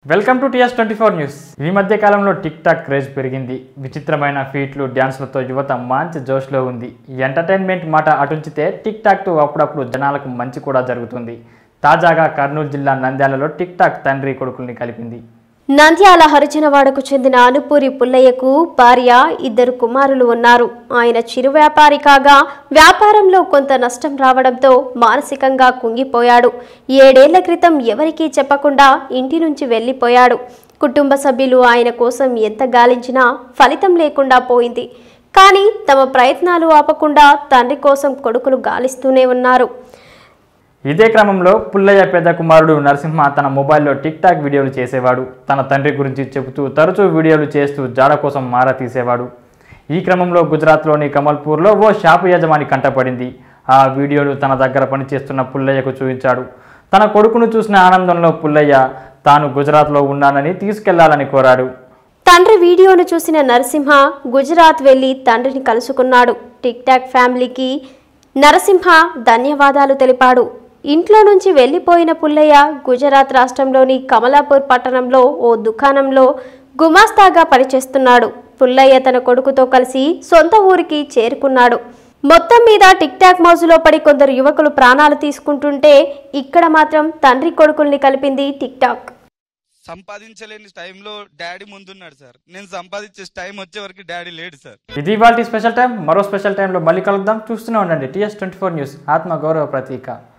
welcome to TS twenty four news ఈ మధ్య కాలంలో టిక్ టాక్ క్రేజ్ పెరిగింది విచిత్రమైన ఫీట్లు డ్యాన్స్లతో యువత మంచి జోష్లో ఉంది ఈ ఎంటర్టైన్మెంట్ మాట అటుంచితే టిక్ టాక్తో అప్పుడప్పుడు జనాలకు మంచి కూడా జరుగుతుంది తాజాగా కర్నూలు జిల్లా నంద్యాలలో టిక్ టాక్ తండ్రి కొడుకుల్ని కలిపింది నంద్యాల హరిజనవాడకు చెందిన అనుపూరి పుల్లయ్యకు భార్య ఇద్దరు కుమారులు ఉన్నారు ఆయన చిరు వ్యాపారి కాగా వ్యాపారంలో కొంత నష్టం రావడంతో మానసికంగా కుంగిపోయాడు ఏడేళ్ల క్రితం ఎవరికీ చెప్పకుండా ఇంటి నుంచి వెళ్లిపోయాడు కుటుంబ సభ్యులు ఆయన కోసం ఎంత గాలించినా ఫలితం లేకుండా పోయింది కానీ తమ ప్రయత్నాలు ఆపకుండా తండ్రి కోసం కొడుకులు గాలిస్తూనే ఉన్నారు ఇదే క్రమంలో పుల్లయ్య పెద్ద కుమారుడు నరసింహ తన మొబైల్లో టిక్ టాక్ వీడియోలు చేసేవాడు తన తండ్రి గురించి చెబుతూ తరచూ వీడియోలు చేస్తూ జాడ కోసం మారా తీసేవాడు ఈ క్రమంలో గుజరాత్లోని కమల్పూర్లో ఓ షాపు యజమాని కంటపడింది ఆ వీడియోలు తన దగ్గర పనిచేస్తున్న పుల్లయ్యకు చూపించాడు తన కొడుకును చూసిన ఆనందంలో పుల్లయ్య తాను గుజరాత్లో ఉన్నానని తీసుకెళ్లాలని కోరాడు తండ్రి వీడియోను చూసిన నరసింహ గుజరాత్ వెళ్లి తండ్రిని కలుసుకున్నాడు టిక్ టాక్ ఫ్యామిలీకి నరసింహ ధన్యవాదాలు తెలిపాడు ఇంట్లో నుంచి వెళ్లిపోయిన పుల్లయ్య గుజరాత్ రాష్ట్రంలోని కమలాపూర్ పట్టణంలో ఓ దుకాణంలో గుమాస్తాగా పనిచేస్తున్నాడు పుల్లయ్య తన కొడుకుతో కలిసి సొంత ఊరికి చేరుకున్నాడు మొత్తం మీద టిక్ టాక్ మౌజులో పడి కొందరు యువకులు ప్రాణాలు తీసుకుంటుంటే ఇక్కడ మాత్రం తండ్రి కొడుకుల్ని కలిపింది టిక్ టాక్ సంపాదించలేని టైంలో డాడీ ముందున్నాడు సార్ నేను సంపాదించే టైం వచ్చే వరకు డాడీ లేడు సార్ ఇది ఇవాళ స్పెషల్ టైం మరో స్పెషల్ టైంలో మళ్ళీ కలుద్దాం చూస్తూనే ఉండండి టీఎస్ ట్వంటీ ఫోర్ న్యూస్ ఆత్మ గౌరవ ప్రతీక